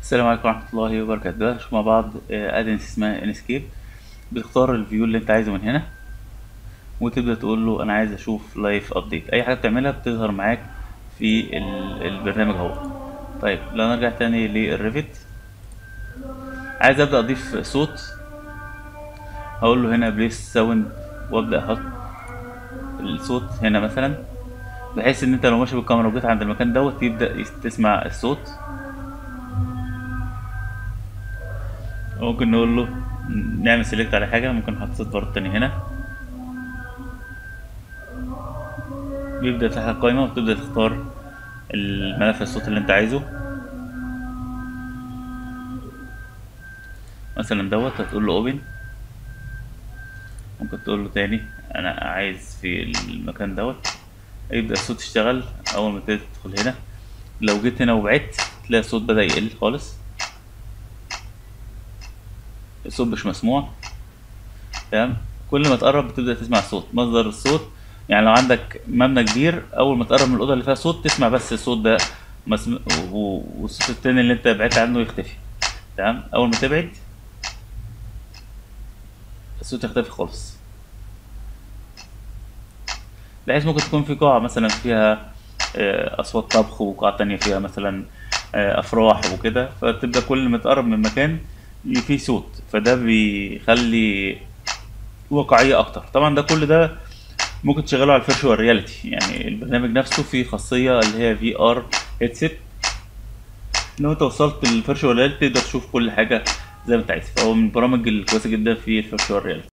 السلام عليكم ورحمة الله وبركاته دلوقتي هنشوف مع بعض ادنس اسمها انسكيب بتختار الفيو اللي انت عايزه من هنا وتبدأ تقول له انا عايز اشوف لايف ابديت اي حاجة بتعملها بتظهر معاك في ال- البرنامج اهو طيب لو نرجع تاني للريفت عايز ابدأ اضيف صوت هقول له هنا بليس ساوند وابدأ احط الصوت هنا مثلا بحيث ان انت لو ماشي بالكاميرا وجيت عند المكان دوت يبدأ يس- تسمع الصوت ممكن نقول له نعمل سيلكت على حاجة ممكن نحط صوت برضه تاني هنا بيبدأ يفتح لك قائمة وتبدأ تختار الملف الصوت اللي انت عايزه مثلا دوت هتقول له اوبن ممكن تقول له تاني انا عايز في المكان دوت يبدأ الصوت يشتغل اول ما تدخل هنا لو جيت هنا وبعدت تلاقي الصوت بدأ يقل خالص الصوت مش مسموع تمام كل ما تقرب بتبدأ تسمع الصوت مصدر الصوت يعني لو عندك مبنى كبير اول ما تقرب من الاوضه اللي فيها صوت تسمع بس الصوت ده مسم... و- والصوت التاني اللي انت بعدت عنه يختفي تمام اول ما تبعد الصوت يختفي خالص بحيث ممكن تكون في قاعة مثلا فيها آه، أصوات طبخ وقاعة تانية فيها مثلا آه، أفراح وكده فتبدأ كل ما تقرب من مكان اللي فيه صوت فده بيخلي واقعية أكتر طبعا ده كل ده ممكن تشغله على الفيرتشوال رياليتي يعني البرنامج نفسه فيه خاصية اللي هي في ار هيدسيت لو انت وصلت للفيرتشوال رياليتي تقدر تشوف كل حاجة زي ما انت عايز فهو من البرامج الكويسة جدا في الفيرتشوال رياليتي